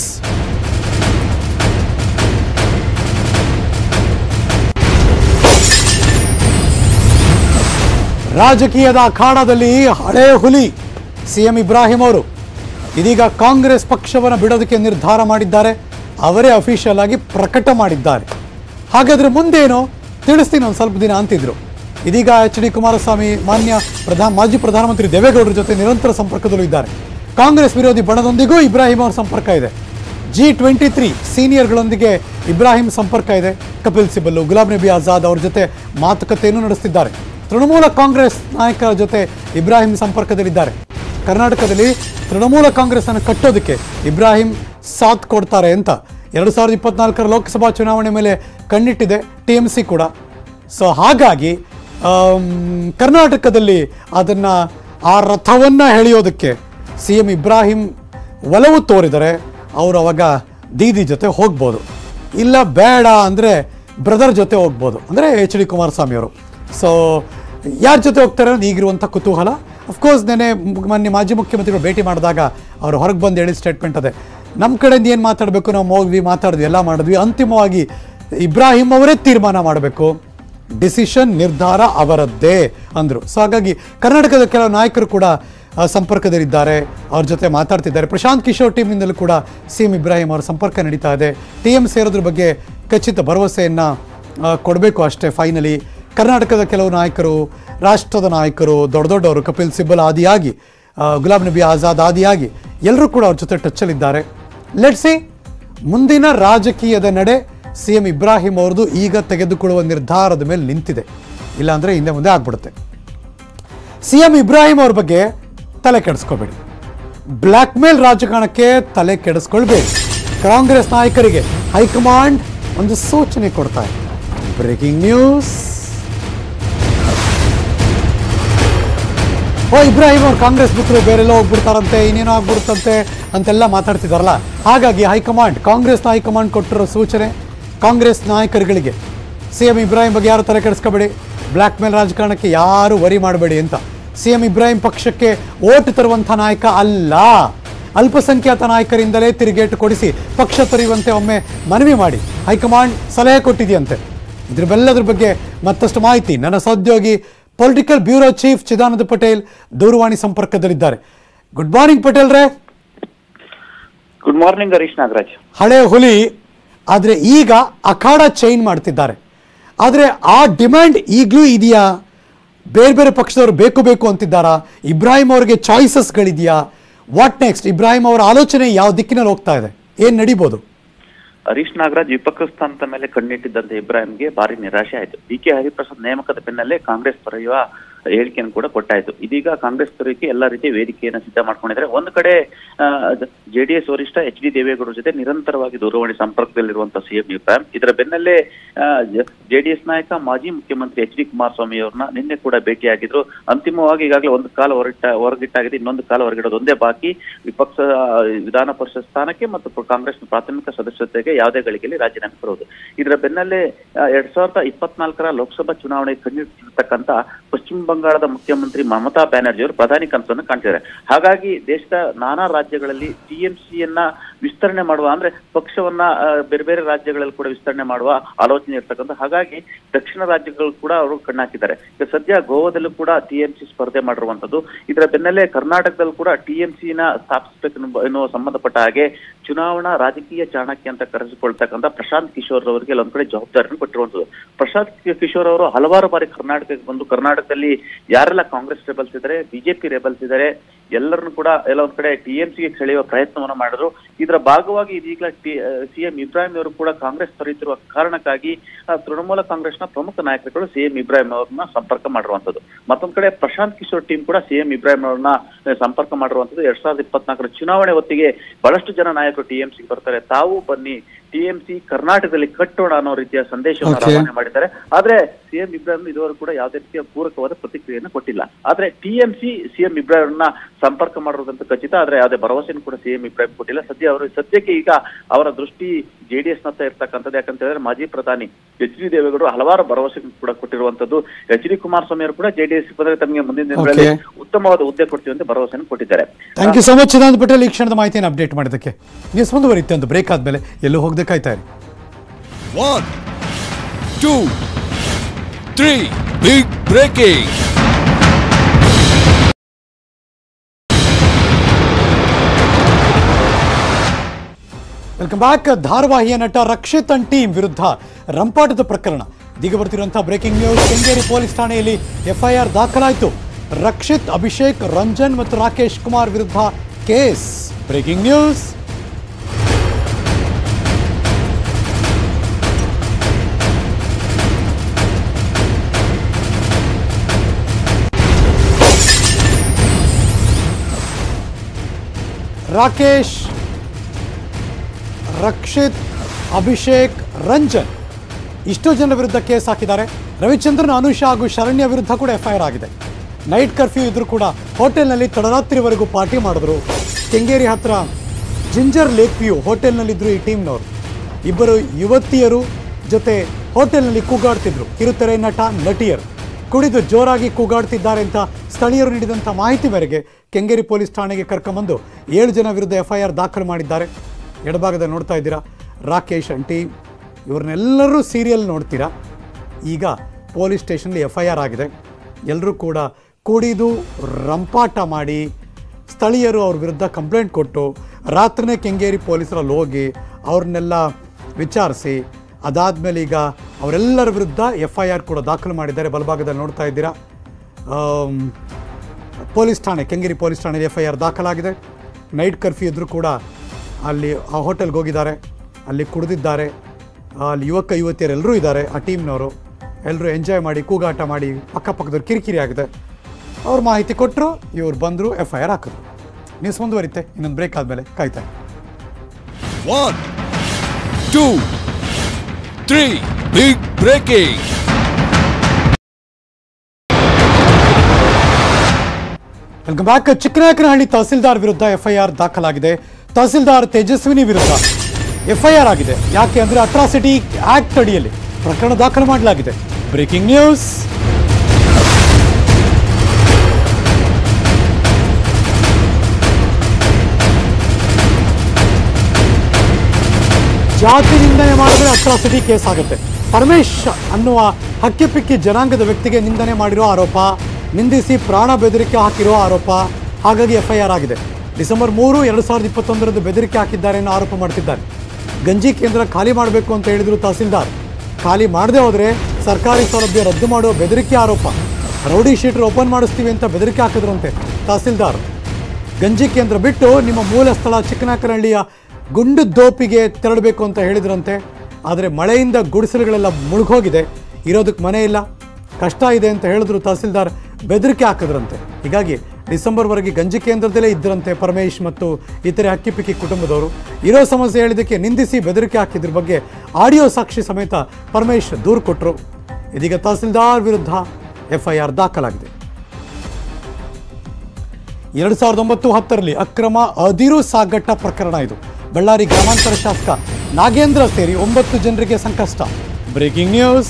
ರಾಜಕೀಯದ ಅಖಾಡದಲ್ಲಿ ಹಳೆ ಹುಲಿ ಸಿಎಂ ಇಬ್ರಾಹಿಂ ಅವರು ಇದೀಗ ಕಾಂಗ್ರೆಸ್ ಪಕ್ಷವನ್ನು ಬಿಡೋದಕ್ಕೆ ನಿರ್ಧಾರ ಮಾಡಿದ್ದಾರೆ ಅವರೇ ಅಫಿಷಿಯಲ್ ಆಗಿ ಪ್ರಕಟ ಮಾಡಿದ್ದಾರೆ ಹಾಗಾದ್ರೆ ಮುಂದೇನು ತಿಳಿಸ್ತೀನಿ ಒಂದು ಸ್ವಲ್ಪ ದಿನ ಅಂತಿದ್ರು ಇದೀಗ ಎಚ್ ಡಿ ಕುಮಾರಸ್ವಾಮಿ ಮಾನ್ಯ ಪ್ರಧಾನ ಮಾಜಿ ಪ್ರಧಾನಮಂತ್ರಿ ದೇವೇಗೌಡರ ಜೊತೆ ನಿರಂತರ ಸಂಪರ್ಕದಲ್ಲೂ ಇದ್ದಾರೆ ಕಾಂಗ್ರೆಸ್ ವಿರೋಧಿ ಬಣದೊಂದಿಗೂ ಇಬ್ರಾಹಿಂ ಅವರ ಸಂಪರ್ಕ ಇದೆ ಜಿ ಟ್ವೆಂಟಿ ತ್ರೀ ಸೀನಿಯರ್ಗಳೊಂದಿಗೆ ಇಬ್ರಾಹಿಂ ಸಂಪರ್ಕ ಇದೆ ಕಪಿಲ್ ಸಿಬಲ್ಲು ಗುಲಾಂ ನಬಿ ಆಜಾದ್ ಅವ್ರ ಜೊತೆ ಮಾತುಕತೆಯನ್ನು ನಡೆಸ್ತಿದ್ದಾರೆ ತೃಣಮೂಲ ಕಾಂಗ್ರೆಸ್ ನಾಯಕರ ಜೊತೆ ಇಬ್ರಾಹಿಂ ಸಂಪರ್ಕದಲ್ಲಿದ್ದಾರೆ ಕರ್ನಾಟಕದಲ್ಲಿ ತೃಣಮೂಲ ಕಾಂಗ್ರೆಸ್ ಅನ್ನು ಕಟ್ಟೋದಕ್ಕೆ ಇಬ್ರಾಹಿಂ ಸಾಥ್ ಕೊಡ್ತಾರೆ ಅಂತ ಎರಡು ಸಾವಿರದ ಇಪ್ಪತ್ನಾಲ್ಕರ ಲೋಕಸಭಾ ಚುನಾವಣೆ ಮೇಲೆ ಕಣ್ಣಿಟ್ಟಿದೆ ಟಿ ಎಮ್ ಸಿ ಕೂಡ ಸೊ ಹಾಗಾಗಿ ಆಮ್, ಕರ್ನಾಟಕದಲ್ಲಿ ಅದನ್ನು ಆ ರಥವನ್ನು ಎಳೆಯೋದಕ್ಕೆ ಸಿ ಎಂ ಇಬ್ರಾಹಿಂ ಒಲವು ತೋರಿದರೆ ಅವರು ಅವಾಗ ದೀದಿ ಜೊತೆ ಹೋಗ್ಬೋದು ಇಲ್ಲ ಬೇಡ ಅಂದರೆ ಬ್ರದರ್ ಜೊತೆ ಹೋಗ್ಬೋದು ಅಂದರೆ ಎಚ್ ಡಿ ಕುಮಾರಸ್ವಾಮಿ ಅವರು ಸೊ ಯಾರ ಜೊತೆ ಹೋಗ್ತಾರೆ ಅನ್ನೋದು ಈಗಿರುವಂಥ ಕುತೂಹಲ ಅಫ್ಕೋರ್ಸ್ ನೆನೆ ಮೊನ್ನೆ ಮಾಜಿ ಮುಖ್ಯಮಂತ್ರಿಗಳು ಭೇಟಿ ಮಾಡಿದಾಗ ಅವರು ಹೊರಗೆ ಬಂದು ಹೇಳಿದ ಸ್ಟೇಟ್ಮೆಂಟ್ ಅದೇ ನಮ್ಮ ಕಡೆಯಿಂದ ಏನು ಮಾತಾಡಬೇಕು ನಾವು ಹೋಗ್ವಿ ಮಾತಾಡಿದ್ವಿ ಎಲ್ಲ ಮಾಡಿದ್ವಿ ಅಂತಿಮವಾಗಿ ಇಬ್ರಾಹಿಂ ಅವರೇ ತೀರ್ಮಾನ ಮಾಡಬೇಕು ಡಿಸಿಷನ್ ನಿರ್ಧಾರ ಅವರದ್ದೇ ಅಂದರು ಸೊ ಹಾಗಾಗಿ ಕರ್ನಾಟಕದ ಕೆಲವು ನಾಯಕರು ಕೂಡ ಆ, ಸಂಪರ್ಕದಲ್ಲಿದ್ದಾರೆ ಅವ್ರ ಜೊತೆ ಮಾತಾಡ್ತಿದ್ದಾರೆ ಪ್ರಶಾಂತ್ ಕಿಶೋರ್ ಟೀಮ್ನಿಂದಲೂ ಕೂಡ ಸಿ ಎಂ ಇಬ್ರಾಹಿಂ ಅವರ ಸಂಪರ್ಕ ನಡೀತಾ ಇದೆ ಟಿ ಎಂ ಸೇರೋದ್ರ ಬಗ್ಗೆ ಖಚಿತ ಭರವಸೆಯನ್ನು ಕೊಡಬೇಕು ಅಷ್ಟೇ ಫೈನಲಿ ಕರ್ನಾಟಕದ ಕೆಲವು ನಾಯಕರು ರಾಷ್ಟ್ರದ ನಾಯಕರು ದೊಡ್ಡ ದೊಡ್ಡವರು ಕಪಿಲ್ ಸಿಬ್ಬಲ್ ಆದಿಯಾಗಿ ಆ, ಗುಲಾಂ ನಬಿ ಆಜಾದ್ ಆದಿಯಾಗಿ ಎಲ್ಲರೂ ಕೂಡ ಅವ್ರ ಜೊತೆ ಟಚ್ಚಲ್ಲಿದ್ದಾರೆ ಲೆಟ್ಸಿ ಮುಂದಿನ ರಾಜಕೀಯದ ನಡೆ ಸಿ ಎಂ ಇಬ್ರಾಹಿಂ ಅವ್ರದ್ದು ಈಗ ತೆಗೆದುಕೊಳ್ಳುವ ನಿರ್ಧಾರದ ಮೇಲೆ ನಿಂತಿದೆ ಇಲ್ಲಾಂದರೆ ಹಿಂದೆ ಮುಂದೆ ಆಗ್ಬಿಡುತ್ತೆ ಸಿ ಎಂ ಇಬ್ರಾಹಿಂ ಅವ್ರ ಬಗ್ಗೆ ತಲೆ ಕೆಡಿಸ್ಕೋಬೇಡಿ ಬ್ಲ್ಯಾಕ್ ಮೇಲ್ ರಾಜಕಾರಣಕ್ಕೆ ತಲೆ ಕೆಡಿಸ್ಕೊಳ್ಬೇಡಿ ಕಾಂಗ್ರೆಸ್ ನಾಯಕರಿಗೆ ಹೈಕಮಾಂಡ್ ಒಂದು ಸೂಚನೆ ಕೊಡ್ತಾ ಇದೆ ಬ್ರೇಕಿಂಗ್ ನ್ಯೂಸ್ ಓ ಇಬ್ರಾಹಿಂ ಅವ್ರು ಕಾಂಗ್ರೆಸ್ ಬಿಟ್ಟರು ಬೇರೆಲ್ಲ ಹೋಗ್ಬಿಡ್ತಾರಂತೆ ಇನ್ನೇನೋ ಆಗ್ಬಿಡುತ್ತಂತೆ ಅಂತೆಲ್ಲ ಮಾತಾಡ್ತಿದಾರಲ್ಲ ಹಾಗಾಗಿ ಹೈಕಮಾಂಡ್ ಕಾಂಗ್ರೆಸ್ನ ಹೈಕಮಾಂಡ್ ಕೊಟ್ಟಿರೋ ಸೂಚನೆ ಕಾಂಗ್ರೆಸ್ ನಾಯಕರುಗಳಿಗೆ ಸಿ ಎಂ ಇಬ್ರಾಹಿಂ ಬಗ್ಗೆ ಯಾರು ತಲೆ ಕೆಡಿಸ್ಕೋಬೇಡಿ ಬ್ಲ್ಯಾಕ್ ಮೇಲ್ ರಾಜಕಾರಣಕ್ಕೆ ಯಾರು ವರಿ ಮಾಡಬೇಡಿ ಅಂತ ಸಿ ಎಂ ಇಬ್ರಾಹಿಂ ಪಕ್ಷಕ್ಕೆ ಓಟ್ ತರುವಂಥ ನಾಯಕ ಅಲ್ಲ ಅಲ್ಪಸಂಖ್ಯಾತ ನಾಯಕರಿಂದಲೇ ತಿರುಗೇಟು ಕೊಡಿಸಿ ಪಕ್ಷ ತೊರೆಯುವಂತೆ ಒಮ್ಮೆ ಮನವಿ ಮಾಡಿ ಹೈಕಮಾಂಡ್ ಸಲಹೆ ಕೊಟ್ಟಿದೆಯಂತೆ ಇದ್ರ ಬೆಲ್ಲದ್ರ ಬಗ್ಗೆ ಮತ್ತಷ್ಟು ಮಾಹಿತಿ ನನ್ನ ಸಹೋದ್ಯೋಗಿ political bureau chief Chidananda Patel ದೂರವಾಣಿ ಸಂಪರ್ಕದಲ್ಲಿದ್ದಾರೆ ಗುಡ್ ಮಾರ್ನಿಂಗ್ ಪಟೇಲ್ ರೇ ಗುಡ್ ಮಾರ್ನಿಂಗ್ ಹರೀಶ್ ನಾಗರಾಜ್ ಹಳೆ ಹುಲಿ ಆದರೆ ಈಗ ಅಖಾಡ ಚೈನ್ ಮಾಡ್ತಿದ್ದಾರೆ ಆದರೆ ಆ ಡಿಮ್ಯಾಂಡ್ ಈಗಲೂ ಇದೆಯಾ ಬೇರೆ ಬೇರೆ ಪಕ್ಷದವರು ಬೇಕು ಬೇಕು ಅಂತಿದ್ದಾರಾ ಇಬ್ರಾಹಿಂ ಅವರಿಗೆ ಚಾಯ್ಸಸ್ಗಳಿದೆಯಾ ವಾಟ್ ನೆಕ್ಸ್ಟ್ ಇಬ್ರಾಹಿಂ ಅವರ ಆಲೋಚನೆ ಯಾವ ದಿಕ್ಕಿನಲ್ಲಿ ಹೋಗ್ತಾ ಇದೆ ಏನು ನಡೀಬೋದು ಹರೀಶ್ ನಾಗರಾಜ್ ವಿಪಕ್ಷ ಸ್ಥಾನದ ಮೇಲೆ ಕಣ್ಣಿಟ್ಟಿದ್ದಂತ ಇಬ್ರಾಹಿಂಗೆ ಭಾರಿ ನಿರಾಶೆ ಆಯ್ತು ಡಿ ಕೆ ಹರಿಪ್ರಸಾದ್ ನೇಮಕದ ಬೆನ್ನಲ್ಲೇ ಕಾಂಗ್ರೆಸ್ ತೊರೆಯುವ ಹೇಳಿಕೆಯನ್ನು ಕೂಡ ಕೊಟ್ಟಾಯ್ತು ಇದೀಗ ಕಾಂಗ್ರೆಸ್ ತೊರೆಯಕ್ಕೆ ಎಲ್ಲ ರೀತಿಯ ವೇದಿಕೆಯನ್ನು ಸಿದ್ಧ ಮಾಡ್ಕೊಂಡಿದ್ದಾರೆ ಒಂದು ಕಡೆ ಜೆಡಿಎಸ್ ವರಿಷ್ಠ ಎಚ್ ಡಿ ದೇವೇಗೌಡರ ಜೊತೆ ನಿರಂತರವಾಗಿ ದೂರವಾಣಿ ಸಂಪರ್ಕದಲ್ಲಿರುವಂತಹ ಸಿಎಂ ಇಬ್ರಾಹಿಂ ಇದರ ಬೆನ್ನಲ್ಲೇ ಜೆಡಿಎಸ್ ನಾಯಕ ಮಾಜಿ ಮುಖ್ಯಮಂತ್ರಿ ಎಚ್ ಡಿ ಕುಮಾರಸ್ವಾಮಿ ಅವರನ್ನ ನಿನ್ನೆ ಕೂಡ ಭೇಟಿಯಾಗಿದ್ರು ಅಂತಿಮವಾಗಿ ಈಗಾಗಲೇ ಒಂದು ಕಾಲ ಹೊರಟ ಹೊರಗಿಟ್ಟಾಗಿದೆ ಇನ್ನೊಂದು ಕಾಲ ಹೊರಗಿಡೋದು ಒಂದೇ ಬಾಕಿ ವಿಪಕ್ಷ ಆ, ವಿಧಾನ ಪರಿಷತ್ ಸ್ಥಾನಕ್ಕೆ ಮತ್ತು ಪ- ಕಾಂಗ್ರೆಸ್ ಪ್ರಾಥಮಿಕ ಸದಸ್ಯತೆಗೆ ಯಾವುದೇ ಗಳಿಗೆಯಲ್ಲಿ ರಾಜೀನಾಮೆ ಕೊಡುವುದು ಇದರ ಬೆನ್ನಲ್ಲೇ ಆ, ಎರಡ್ ಸಾವಿರದ ಇಪ್ಪತ್ನಾಲ್ಕರ ಲೋಕಸಭಾ ಚುನಾವಣೆಗೆ ಕಣ್ಣಿಟ್ಟಿರ್ತಕ್ಕಂತ ಪಶ್ಚಿಮ ಬಂಗಾಳದ ಮುಖ್ಯಮಂತ್ರಿ ಮಮತಾ ಬ್ಯಾನರ್ಜಿ ಅವರು ಪ್ರಧಾನಿ ಕನಸನ್ನು ಕಾಣ್ತಿದ್ದಾರೆ ಹಾಗಾಗಿ ದೇಶದ ನಾನಾ ರಾಜ್ಯಗಳಲ್ಲಿ ಟಿಎಂಸಿಯನ್ನ ವಿಸ್ತರಣೆ ಮಾಡುವ ಅಂದ್ರೆ ಪಕ್ಷವನ್ನ ಆ, ಬೇರೆ ಬೇರೆ ರಾಜ್ಯಗಳಲ್ಲಿ ಕೂಡ ವಿಸ್ತರಣೆ ಮಾಡುವ ಆಲೋಚನೆ ಇರ್ತಕ್ಕಂಥ ಹಾಗಾಗಿ ದಕ್ಷಿಣ ರಾಜ್ಯಗಳು ಕೂಡ ಅವರು ಕಣ್ಣಾಕಿದ್ದಾರೆ ಈಗ ಸದ್ಯ ಗೋವಾದಲ್ಲೂ ಕೂಡ ಟಿಎಂಸಿ ಸ್ಪರ್ಧೆ ಮಾಡಿರುವಂತದ್ದು ಇದರ ಬೆನ್ನಲ್ಲೇ ಕರ್ನಾಟಕದಲ್ಲೂ ಕೂಡ ಟಿಎಂಸಿನ ಸ್ಥಾಪಿಸಬೇಕು ಎನ್ನುವ ಸಂಬಂಧಪಟ್ಟ ಹಾಗೆ ಚುನಾವಣಾ ರಾಜಕೀಯ ಚಾಣಕ್ಯ ಅಂತ ಕರೆಸಿಕೊಳ್ತಕ್ಕಂಥ ಪ್ರಶಾಂತ್ ಕಿಶೋರ್ ಅವರಿಗೆ ಒಂದ್ ಕಡೆ ಜವಾಬ್ದಾರಿಯನ್ನು ಕೊಟ್ಟಿರುವಂತದ್ದು ಪ್ರಶಾಂತ್ ಕಿ- ಕಿಶೋರ್ ಅವರು ಹಲವಾರು ಬಾರಿ ಕರ್ನಾಟಕಕ್ಕೆ ಬಂದು ಕರ್ನಾಟಕದಲ್ಲಿ ಯಾರೆಲ್ಲ ಕಾಂಗ್ರೆಸ್ ರೆಬಲ್ಸ್ ಇದ್ದಾರೆ ಬಿಜೆಪಿ ರೆಬಲ್ಸ್ ಇದ್ದಾರೆ ಎಲ್ಲರನ್ನು ಕೂಡ ಎಲ್ಲ ಒಂದ್ ಕಡೆ ಟಿಎಂಸಿಗೆ ಸೆಳೆಯುವ ಪ್ರಯತ್ನವನ್ನ ಮಾಡಿದ್ರು ಇದರ ಭಾಗವಾಗಿ ಇದೀಗ ಸಿಎಂ ಇಬ್ರಾಹಿಂ ಅವರು ಕೂಡ ಕಾಂಗ್ರೆಸ್ ತೊರೆಯುತ್ತಿರುವ ಕಾರಣಕ್ಕಾಗಿ ಆ, ತೃಣಮೂಲ ಕಾಂಗ್ರೆಸ್ನ ಪ್ರಮುಖ ನಾಯಕರುಗಳು ಸಿಎಂ ಇಬ್ರಾಹಿಂ ಅವರನ್ನ ಸಂಪರ್ಕ ಮಾಡಿರುವಂತದ್ದು ಮತ್ತೊಂದ್ ಕಡೆ ಪ್ರಶಾಂತ್ ಕಿಶೋರ್ ಟೀಮ್ ಕೂಡ ಸಿಎಂ ಇಬ್ರಾಹಿಂ ಅವರನ್ನ ಆ, ಸಂಪರ್ಕ ಮಾಡಿರುವಂತದ್ದು ಎರಡ್ ಸಾವಿರದ ಇಪ್ಪತ್ನಾಲ್ಕರ ಚುನಾವಣೆ ಹೊತ್ತಿಗೆ ಬಹಳಷ್ಟು ಜನ ನಾಯಕರು ಟಿಎಂಸಿಗೆ ಬರ್ತಾರೆ ತಾವು ಬನ್ನಿ ಟಿಎಂಸಿ ಕರ್ನಾಟಕದಲ್ಲಿ ಕಟ್ಟೋಣ ಅನ್ನೋ ರೀತಿಯ ಸಂದೇಶವನ್ನು Okay. ರವಾನೆ ಮಾಡಿದ್ದಾರೆ ಆದ್ರೆ ಸಿಎಂ ಇಬ್ರಾಹಿಂ ಇದುವರೆಗೂ ಕೂಡ ಯಾವುದೇ ರೀತಿಯ ಪೂರಕವಾದ ಪ್ರತಿಕ್ರಿಯೆಯನ್ನು ಕೊಟ್ಟಿಲ್ಲ ಆದ್ರೆ ಟಿಎಂಸಿ ಸಿಎಂ ಇಬ್ರಾಹಿಂನ ಸಂಪರ್ಕ ಮಾಡಿರೋದಂತ ಖಚಿತ ಆದ್ರೆ ಯಾವುದೇ ಭರವಸೆಯನ್ನು ಕೂಡ ಸಿಎಂ ಇಬ್ರಾಹಿಂ ಕೊಟ್ಟಿಲ್ಲ ಸದ್ಯ ಅವರು ಸದ್ಯಕ್ಕೆ ಈಗ ಅವರ ದೃಷ್ಟಿ ಜೆಡಿಎಸ್ ನತ್ತ ಇರ್ತಕ್ಕಂಥದ್ದು ಯಾಕಂತ ಹೇಳಿದ್ರೆ ಮಾಜಿ ಪ್ರಧಾನಿ ಎಚ್ ಡಿ ದೇವೇಗೌಡರು ಹಲವಾರು ಭರವಸೆ ಕೂಡ ಕೊಟ್ಟಿರುವಂತದ್ದು ಎಚ್ ಡಿ ಕುಮಾರಸ್ವಾಮಿ ಅವರು ಕೂಡ ಜೆಡಿಎಸ್ ಬಂದ್ರೆ ತಮಗೆ ಮುಂದಿನ ದಿನಗಳಲ್ಲಿ Okay. ಉತ್ತಮವಾದ ಹುದ್ದೆ ಕೊಡ್ತೀವಿ ಅಂತ ಭರವಸೆಯನ್ನು ಕೊಟ್ಟಿದ್ದಾರೆ thank you so much Chikkanand Patel ಈ ಕ್ಷಣದ ಮಾಹಿತಿಯನ್ನು ಅಪ್ಡೇಟ್ ಮಾಡಿದ್ದಕ್ಕೆ ನ್ಯೂಸ್ ಮುಂದುವರಿಯುತ್ತೆ ಒಂದು ಬ್ರೇಕ್ ಆದ್ಮೇಲೆ ಎಲ್ಲೂ ಹೋಗದೆ ಕಾಯ್ತಾ ಇರಿ One, two, three, big breaking. Welcome back ಧಾರಾವಾಹಿಯ ನಟ ರಕ್ಷಿತ್ ಅಂಡ್ ಟೀಮ್ ವಿರುದ್ಧ ರಂಪಾಟದ ಪ್ರಕರಣ ಇದೀಗ ಬರ್ತಿರುವಂತಹ ಬ್ರೇಕಿಂಗ್ ನ್ಯೂಸ್ ಕೆಂಗೇರಿ ಪೊಲೀಸ್ ಠಾಣೆಯಲ್ಲಿ ಎಫ್ಐಆರ್ ದಾಖಲಾಯಿತು ರಕ್ಷಿತ್ ಅಭಿಷೇಕ್ ರಂಜನ್ ಮತ್ತು ರಾಕೇಶ್ ಕುಮಾರ್ ವಿರುದ್ಧ case breaking news Rakesh Rakshit Abhishek Ranjan ಇಷ್ಟು ಜನರ ವಿರುದ್ಧ ಕೇಸ್ ಹಾಕಿದ್ದಾರೆ ರವಿಚಂದ್ರನ್ ಅನುಷಾ ಹಾಗೂ ಶರಣ್ಯ ವಿರುದ್ಧ ಕೂಡ ಎಫ್ಐಆರ್ ಆಗಿದೆ ನೈಟ್ ಕರ್ಫ್ಯೂ ಇದ್ರೂ ಕೂಡ ಹೋಟೆಲ್ನಲ್ಲಿ ತಡರಾತ್ರಿವರೆಗೂ ಪಾರ್ಟಿ ಮಾಡಿದ್ರು ಕೆಂಗೇರಿ ಹತ್ರ ಜಿಂಜರ್ ಲೇಕ್ ವ್ಯೂ ಹೋಟೆಲ್ನಲ್ಲಿದ್ದರು ಈ ಟೀಮ್ನವರು ಇಬ್ಬರು ಯುವತಿಯರು ಜೊತೆ ಹೋಟೆಲ್ನಲ್ಲಿ ಕೂಗಾಡ್ತಿದ್ರು ಕಿರುತೆರೆ ನಟ ನಟಿಯರು ಕುಡಿದು ಜೋರಾಗಿ ಕೂಗಾಡ್ತಿದ್ದಾರೆ ಅಂತ ಸ್ಥಳೀಯರು ನೀಡಿದಂಥ ಮಾಹಿತಿ ಮೇರೆಗೆ ಕೆಂಗೇರಿ ಪೊಲೀಸ್ ಠಾಣೆಗೆ ಕರ್ಕೊಂಬಂದು ಏಳು ಜನ ವಿರುದ್ಧ ಎಫ್ಐಆರ್ ದಾಖಲು ಮಾಡಿದ್ದಾರೆ ಎಡಭಾಗದಲ್ಲಿ ನೋಡ್ತಾ ಇದ್ದೀರಾ ರಾಕೇಶ್ ಅಂಟಿ ಇವ್ರನ್ನೆಲ್ಲರೂ ಸೀರಿಯಲ್ ನೋಡ್ತೀರಾ ಈಗ ಪೊಲೀಸ್ ಸ್ಟೇಷನ್ಲಿ ಎಫ್ ಐ ಆರ್ ಆಗಿದೆ ಎಲ್ಲರೂ ಕೂಡ ಕುಡಿದು ರಂಪಾಟ ಮಾಡಿ ಸ್ಥಳೀಯರು ಅವ್ರ ವಿರುದ್ಧ ಕಂಪ್ಲೇಂಟ್ ಕೊಟ್ಟು ರಾತ್ರಿನೇ ಕೆಂಗೇರಿ ಪೊಲೀಸರಲ್ಲಿ ಹೋಗಿ ಅವ್ರನ್ನೆಲ್ಲ ವಿಚಾರಿಸಿ ಅದಾದಮೇಲೆ ಈಗ ಅವರೆಲ್ಲರ ವಿರುದ್ಧ ಎಫ್ ಐ ಆರ್ ಕೂಡ ದಾಖಲು ಮಾಡಿದ್ದಾರೆ ಬಲಭಾಗದಲ್ಲಿ ನೋಡ್ತಾ ಇದ್ದೀರಾ ಆಮ್, ಪೊಲೀಸ್ ಠಾಣೆ ಕೆಂಗೇರಿ ಪೊಲೀಸ್ ಠಾಣೆಯಲ್ಲಿ ಎಫ್ ಐ ಆರ್ ದಾಖಲಾಗಿದೆ ನೈಟ್ ಕರ್ಫ್ಯೂ ಇದ್ದರೂ ಕೂಡ ಅಲ್ಲಿ ಆ ಹೋಟೆಲ್ಗೆ ಹೋಗಿದ್ದಾರೆ ಅಲ್ಲಿ ಕುಡಿದಿದ್ದಾರೆ ಅಲ್ಲಿ ಯುವಕ ಯುವತಿಯರೆಲ್ಲರೂ ಇದ್ದಾರೆ ಆ ಟೀಮ್ನವರು ಎಲ್ಲರೂ ಎಂಜಾಯ್ ಮಾಡಿ ಕೂಗಾಟ ಮಾಡಿ ಅಕ್ಕಪಕ್ಕದವ್ರು ಕಿರಿಕಿರಿ ಆಗಿದೆ ಅವ್ರು ಮಾಹಿತಿ ಕೊಟ್ಟರು ಇವ್ರು ಬಂದರು ಎಫ್ ಐ ಆರ್ ಹಾಕಿದ್ರು ನ್ಯೂಸ್ ಮುಂದುವರಿತೆ ಇನ್ನೊಂದು ಬ್ರೇಕ್ ಆದಮೇಲೆ ಕಾಯ್ತಾ ಇರಿ. One, two, three, big breaking. Welcome back Chikkanayakanahalli tahsildar ವಿರುದ್ಧ ಎಫ್ಐಆರ್ ದಾಖಲಾಗಿದೆ ತಹಸೀಲ್ದಾರ್ ತೇಜಸ್ವಿನಿ ವಿರುದ್ಧ ಎಫ್ಐಆರ್ ಆಗಿದೆ ಯಾಕೆ ಅಂದ್ರೆ ಅಟ್ರಾಸಿಟಿ ಆಕ್ಟ್ ಅಡಿಯಲ್ಲಿ ಪ್ರಕರಣ ದಾಖಲು ಮಾಡಲಾಗಿದೆ ಬ್ರೇಕಿಂಗ್ ನ್ಯೂಸ್ ಜಾತಿ ನಿಂದನೆ ಮಾಡಿದ್ರೆ ಅಟ್ರಾಸಿಟಿ ಕೇಸ್ ಆಗುತ್ತೆ ಪರಮೇಶ್ ಅನ್ನುವ ಹಕ್ಕಿಪಿಕ್ಕಿ ಜನಾಂಗದ ವ್ಯಕ್ತಿಗೆ ನಿಂದನೆ ಮಾಡಿರೋ ಆರೋಪ ನಿಂದಿಸಿ ಪ್ರಾಣ ಬೆದರಿಕೆ ಹಾಕಿರೋ ಆರೋಪ ಹಾಗಾಗಿ ಎಫ್ ಐ ಆರ್ ಆಗಿದೆ ಡಿಸೆಂಬರ್ ಮೂರು ಎರಡು ಸಾವಿರದ ಇಪ್ಪತ್ತೊಂದರಂದು ಬೆದರಿಕೆ ಹಾಕಿದ್ದಾರೆ ಅನ್ನೋ ಆರೋಪ ಮಾಡ್ತಿದ್ದಾರೆ ಗಂಜಿ ಕೇಂದ್ರ ಖಾಲಿ ಮಾಡಬೇಕು ಅಂತ ಹೇಳಿದ್ರು ತಹಸೀಲ್ದಾರ್ ಖಾಲಿ ಮಾಡದೆ ಹೋದರೆ ಸರ್ಕಾರಿ ಸೌಲಭ್ಯ ರದ್ದು ಮಾಡುವ ಬೆದರಿಕೆ ಆರೋಪ ರೌಡಿ ಶೀಟರ್ ಓಪನ್ ಮಾಡಿಸ್ತೀವಿ ಅಂತ ಬೆದರಿಕೆ ಹಾಕಿದ್ರಂತೆ ತಹಸೀಲ್ದಾರ್ ಗಂಜಿ ಕೇಂದ್ರ ಬಿಟ್ಟು ನಿಮ್ಮ ಮೂಲ ಸ್ಥಳ ಚಿಕ್ಕನಾಕನಹಳ್ಳಿಯ ಗುಂಡು ದೋಪಿಗೆ ತೆರಳಬೇಕು ಅಂತ ಹೇಳಿದ್ರಂತೆ ಆದರೆ ಮಳೆಯಿಂದ ಗುಡಿಸಲುಗಳೆಲ್ಲ ಮುಳುಗೋಗಿದೆ ಇರೋದಕ್ಕೆ ಮನೆ ಇಲ್ಲ ಕಷ್ಟ ಇದೆ ಅಂತ ಹೇಳಿದ್ರು ತಹಸೀಲ್ದಾರ್ ಬೆದರಿಕೆ ಹಾಕಿದ್ರಂತೆ ಹೀಗಾಗಿ ಡಿಸೆಂಬರ್ವರೆಗೆ ಗಂಜಿ ಕೇಂದ್ರದಲ್ಲೇ ಇದ್ದರಂತೆ ಪರಮೇಶ್ ಮತ್ತು ಇತರೆ ಹಕ್ಕಿಪಿಕ್ಕಿ ಕುಟುಂಬದವರು ಇರೋ ಸಮಸ್ಯೆ ಹೇಳಿದ್ದಕ್ಕೆ ನಿಂದಿಸಿ ಬೆದರಿಕೆ ಹಾಕಿದ್ರ ಬಗ್ಗೆ ಆಡಿಯೋ ಸಾಕ್ಷಿ ಸಮೇತ ಪರಮೇಶ್ ದೂರು ಕೊಟ್ಟರು ಇದೀಗ ತಹಸೀಲ್ದಾರ್ ವಿರುದ್ಧ ಎಫ್ಐಆರ್ ದಾಖಲಾಗಿದೆ ಎರಡು ಸಾವಿರದ ಒಂಬತ್ತು ಹತ್ತರಲ್ಲಿ ಅಕ್ರಮ ಅದಿರು ಸಾಗಟ್ಟ ಪ್ರಕರಣ ಇದು ಬಳ್ಳಾರಿ ಗ್ರಾಮಾಂತರ ಶಾಸಕ ನಾಗೇಂದ್ರ ಸೇರಿ ಒಂಬತ್ತು ಜನರಿಗೆ ಸಂಕಷ್ಟ ಬ್ರೇಕಿಂಗ್ ನ್ಯೂಸ್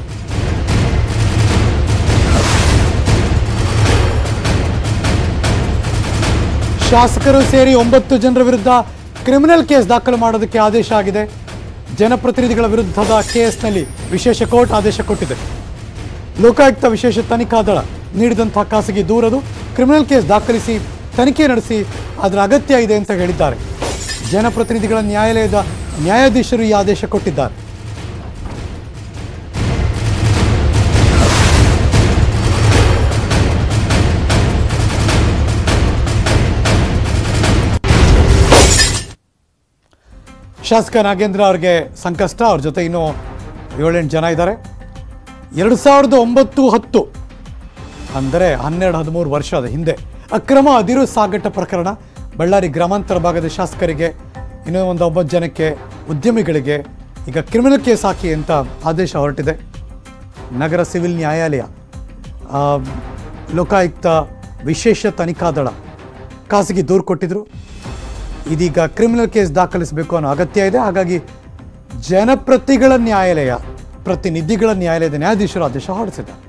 ಶಾಸಕರು ಸೇರಿ ಒಂಬತ್ತು ಜನರ ವಿರುದ್ಧ ಕ್ರಿಮಿನಲ್ ಕೇಸ್ ದಾಖಲು ಮಾಡೋದಕ್ಕೆ ಆದೇಶ ಆಗಿದೆ ಜನಪ್ರತಿನಿಧಿಗಳ ವಿರುದ್ಧದ ಕೇಸ್ನಲ್ಲಿ ವಿಶೇಷ ಕೋರ್ಟ್ ಆದೇಶ ಕೊಟ್ಟಿದೆ ಲೋಕಾಯುಕ್ತ ವಿಶೇಷ ತನಿಖಾ ದಳ ನೀಡಿದಂತಹ ಖಾಸಗಿ ದೂರದು ಕ್ರಿಮಿನಲ್ ಕೇಸ್ ದಾಖಲಿಸಿ ತನಿಖೆ ನಡೆಸಿ ಅದರ ಅಗತ್ಯ ಇದೆ ಅಂತ ಹೇಳಿದ್ದಾರೆ ಜನಪ್ರತಿನಿಧಿಗಳ ನ್ಯಾಯಾಲಯದ ನ್ಯಾಯಾಧೀಶರು ಈ ಆದೇಶ ಕೊಟ್ಟಿದ್ದಾರೆ ಶಾಸಕ ನಾಗೇಂದ್ರ ಅವ್ರಿಗೆ ಸಂಕಷ್ಟ ಅವ್ರ ಜೊತೆ ಇನ್ನೂ ಏಳೆಂಟು ಜನ ಇದ್ದಾರೆ ಎರಡು ಸಾವಿರದ ಒಂಬತ್ತು ಹತ್ತು ಅಂದರೆ ಹನ್ನೆರಡು ಹದಿಮೂರು ವರ್ಷದ ಹಿಂದೆ ಅಕ್ರಮ ಅದಿರು ಸಾಗಾಟ ಪ್ರಕರಣ ಬಳ್ಳಾರಿ ಗ್ರಾಮಾಂತರ ಭಾಗದ ಶಾಸಕರಿಗೆ ಇನ್ನೂ ಒಂದು ಒಂಬತ್ತು ಜನಕ್ಕೆ ಉದ್ಯಮಿಗಳಿಗೆ ಈಗ ಕ್ರಿಮಿನಲ್ ಕೇಸ್ ಹಾಕಿ ಅಂತ ಆದೇಶ ಹೊರಟಿದೆ ನಗರ ಸಿವಿಲ್ ನ್ಯಾಯಾಲಯ ಆ, ಲೋಕಾಯುಕ್ತ ವಿಶೇಷ ತನಿಖಾ ದಳ ಖಾಸಗಿ ದೂರು ಕೊಟ್ಟಿದ್ರು ಇದೀಗ ಕ್ರಿಮಿನಲ್ ಕೇಸ್ ದಾಖಲಿಸಬೇಕು ಅನ್ನೋ ಅಗತ್ಯ ಇದೆ ಹಾಗಾಗಿ ಜನಪ್ರತಿಗಳ ನ್ಯಾಯಾಲಯ ಪ್ರತಿನಿಧಿಗಳ ನ್ಯಾಯಾಲಯದ ನ್ಯಾಯಾಧೀಶರು ಆದೇಶ ಹೊರಡಿಸಿದ್ದಾರೆ